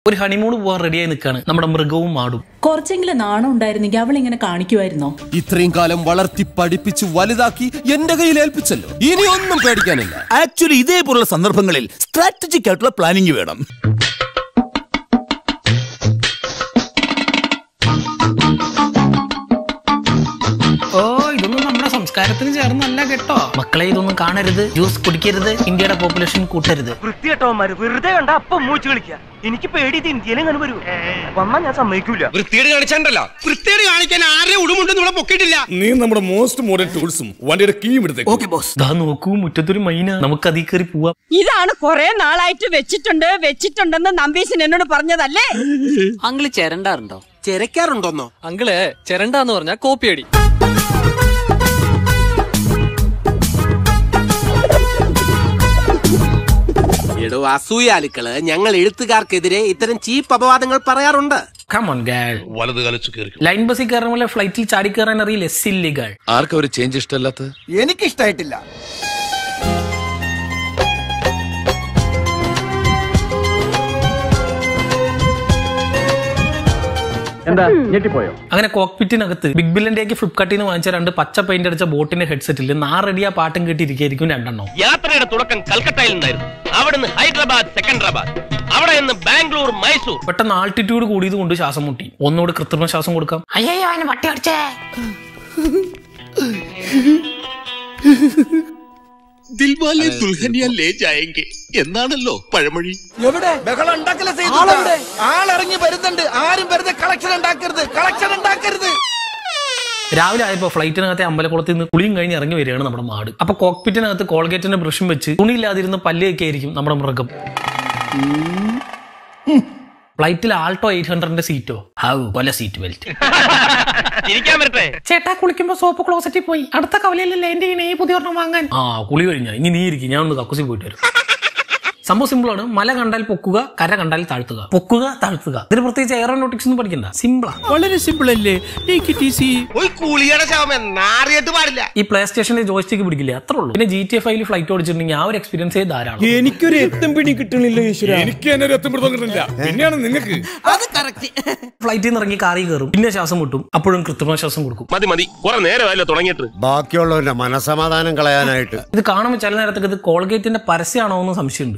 ഒരു ഹണിമൂൺ പോകാൻ റെഡിയായി നിൽക്കാണ് നമ്മുടെ മൃഗവും മാടും കുറച്ചെങ്കിലും നാണം ഉണ്ടായിരുന്നെങ്കിൽ അവൾ ഇങ്ങനെ കാണിക്കുമായിരുന്നോ ഇത്രയും കാലം വളർത്തി പഠിപ്പിച്ച് വലുതാക്കി എന്റെ കയ്യിൽ ഏൽപ്പിച്ചല്ലോ ഇനി ഒന്നും പേടിക്കാനില്ല ആക്ച്വലി ഇതേപോലുള്ള സന്ദർഭങ്ങളിൽ സ്ട്രാറ്റജിക് ആയിട്ടുള്ള പ്ലാനിങ് വേണം ഓ ഇതൊന്നും നമ്മുടെ സംസ്കാരത്തിന് ചേർന്നല്ല കേട്ടോ മക്കളെ ഇതൊന്നും കാണരുത് ജ്യൂസ് കുടിക്കരുത് ഇന്ത്യയുടെ പോപ്പുലേഷൻ കൂട്ടരുത് വൃത്തികെട്ടവന്മാര് വെറുതെ കണ്ട അപ്പം മൂച്ച് കളിക്കുക എനിക്ക് പേടി ഇത് ഇന്ത്യയിലും ഇങ്ങനെ വരൂ വന്നാ ഞാൻ സമ്മതിക്കൂല വൃത്തിയേട് കാണിച്ചാണ്ടല്ലോ വൃത്തിയേട് കാണിക്കാൻ ആരെ ഉടുമുണ്ടെന്ന് ഇവിടെ പൊക്കിയിട്ടില്ല നീ നമ്മുടെ മോസ്റ്റ് മോഡേൺ ടൂൾസും വണ്ടിയുടെ കീയും എടുത്തേക്ക് ഓക്കെ ബോസ് ദാ നോക്കൂ മുറ്റത്തൊരു മൈന നമുക്ക് അതിൽ കയറി പോവാം ഇതാണ് കൊറേ നാളായിട്ട് വെച്ചിട്ടുണ്ട് വെച്ചിട്ടുണ്ടെന്ന് നമ്പീശൻ എന്നോട് പറഞ്ഞതല്ലേ അങ്കിള് ചിരണ്ടാറുണ്ടോ ചെരക്കാറുണ്ടോന്നോ അങ്കിള് ചിരണ്ടാന്ന് പറഞ്ഞാ കോപ്പിയടി എടോ അസൂയാലുക്കള് ഞങ്ങൾ എഴുത്തുകാർക്കെതിരെ ഇത്തരം ചീപ്പ് അപവാദങ്ങൾ പറയാറുണ്ട് കമോൺ ഗേൾ വലത് കാലിച്ച് കയറി ലൈൻ ബസ്സിൽ കയറുന്ന പോലെ ഫ്ലൈറ്റിൽ ചാടി കയറാൻ അറിയില്ല സില്ലി ഗേൾ ആർക്കും ഒരു ചേഞ്ച് ഇഷ്ടമല്ലാത്ത എനിക്കിഷ്ടായിട്ടില്ല അങ്ങനെ കോക്പിറ്റിനകത്ത് ബിഗ് ബില്ലിന്റെയൊക്കെ ഫ്ലിപ്കാർട്ടിൽ നിന്ന് വാങ്ങിച്ച രണ്ട് പച്ച പെയിന്റ് അടിച്ച ബോട്ടിന്റെ ഹെഡ്സെറ്റിൽ നാറടിയ പാട്ടും കേട്ടിരിക്കും രണ്ടെണ്ണം യാത്രയുടെ തുടക്കം കൽക്കട്ടയിൽ നിന്നായിരുന്നു അവിടുന്ന് ഹൈദരാബാദ് സെക്കൻഡറാബാദ് അവിടെ നിന്ന് ബാംഗ്ലൂർ മൈസൂർ പെട്ടെന്ന് ആൾട്ടിറ്റ്യൂഡ് കൂടിയത് കൊണ്ട് ശ്വാസം മുട്ടി ഒന്നുകൂടി കൃത്രിമ ശ്വാസം കൊടുക്കാം അയ്യോ അവന് വട്ടി അടിച്ചേ ദിൽവാലെ ദുൽഹനിയ ലേ ജായെങ്കിൽ എന്നാണല്ലോ പഴമൊഴി എവിടെ ബഹളം ഉണ്ടാക്കല ആളിറങ്ങി വരുന്നുണ്ട് ആരും വെറുതെ കളക്ഷൻ ഉണ്ടാക്കരുത് കളക്ഷൻ ഉണ്ടാക്കരുത് രാവിലെ ആയപ്പോ ഫ്ലൈറ്റിനകത്തെ അമ്പലക്കുളത്തിൽ നിന്ന് കുളിയും കഴിഞ്ഞ് ഇറങ്ങി വരികയാണ് നമ്മുടെ മാട് അപ്പൊ കോക്പിറ്റിനകത്ത് കോൾഗേറ്റിന്റെ ബ്രഷും വെച്ച് തുണിയില്ലാതിരുന്ന് പല്ലേക്ക് ആയിരിക്കും നമ്മുടെ മൃഗം ഫ്ലൈറ്റിൽ ആൾട്ടോ എയ്റ്റ് ഹൺഡ്രഡിന്റെ സീറ്റോ ഹൗ കൊല സീറ്റ് ബെൽറ്റ് ഇരിക്കാൻ വരട്ടെ ചേട്ടാ കുളിക്കുമ്പോ സോപ്പ് ക്ലോസറ്റിൽ പോയി അടുത്ത കവലയിലല്ലേ എന്റെ ഈ പുതിയ ഒരെണ്ണം വാങ്ങാൻ ആ കുളി കഴിഞ്ഞ ഇനി നീ ഇരിക്കും ഞാൻ ഒന്ന് കക്കുസി പോയിട്ട് വരും സംഭവം സിമ്പിൾ ആണ് മല കണ്ടാൽ പൊക്കുക കര കണ്ടാൽ താഴ്ത്തുക പൊക്കുക താഴ്ത്തുക ഇതിന് പ്രത്യേകിച്ച് എയറോനോട്ടിക്സ് ഒന്നും പഠിക്കണ്ട സിമ്പിളാ വളരെ സിമ്പിൾ അല്ലേ ടേക്ക് ഇറ്റ് ഈസി ഒരു കൂലിയുടെ ശവം നാറിയിട്ട് പാടില്ല ഈ പ്ലേ സ്റ്റേഷനിൽ ജോയ്സ്റ്റിക്ക് പിടിക്കില്ല അത്രേ ഉള്ളൂ പിന്നെ ജി ടി എഫ് ഐയിൽ ഫ്ലൈറ്റ് ഓടിച്ചിട്ടുണ്ടെങ്കിൽ ആ ഒരു എക്സ്പീരിയൻസേ ധാരാളം എനിക്കൊരു എത്തും പിടി കിട്ടണില്ല ഈശ്വര എനിക്ക് തന്നെ ഒരു എത്തും പിടുത്തം കിട്ടുന്നില്ല പിന്നെയാണ് നിങ്ങൾക്ക് ഫ്ലൈറ്റിൽ നിന്ന് ഇറങ്ങി കാറിൽ കയറും പിന്നെ ശ്വാസം മുട്ടും അപ്പോഴും കൃത്രിമ ശ്വാസം കൊടുക്കും മതി മതി കുറെ നേരമല്ലോ തുടങ്ങിയിട്ട് ബാക്കിയുള്ളവരുടെ മനസമാധാനം കളയാനായിട്ട് ഇത് കാണുമ്പോൾ ചില നേരത്തൊക്കെ ഇത് കോൾഗേറ്റിന്റെ പരസ്യമാണോ എന്ന് സംശയമുണ്ട്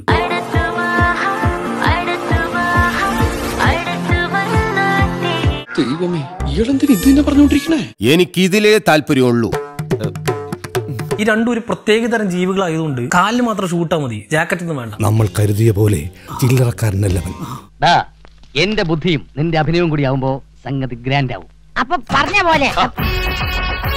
ദൈവമേ ഇയാളെന്തിന് ഇത് തന്നെ പറഞ്ഞോണ്ടിരിക്കണേ എനിക്കിതിലേ താല്പര്യമുള്ളൂ ഈ രണ്ടും ഒരു പ്രത്യേക തരം ജീവികളായതുകൊണ്ട് കാലിന് മാത്രം ഷൂട്ടാ മതി ജാക്കറ്റ് ഒന്നും വേണ്ട നമ്മൾ കരുതിയ പോലെ ചില്ലറക്കാരനല്ലവൻ എന്റെ ബുദ്ധിയും നിന്റെ അഭിനയവും കൂടി ആവുമ്പോ സംഗതി ഗ്രാൻഡ് ആവും അപ്പൊ പറഞ്ഞ പോലെ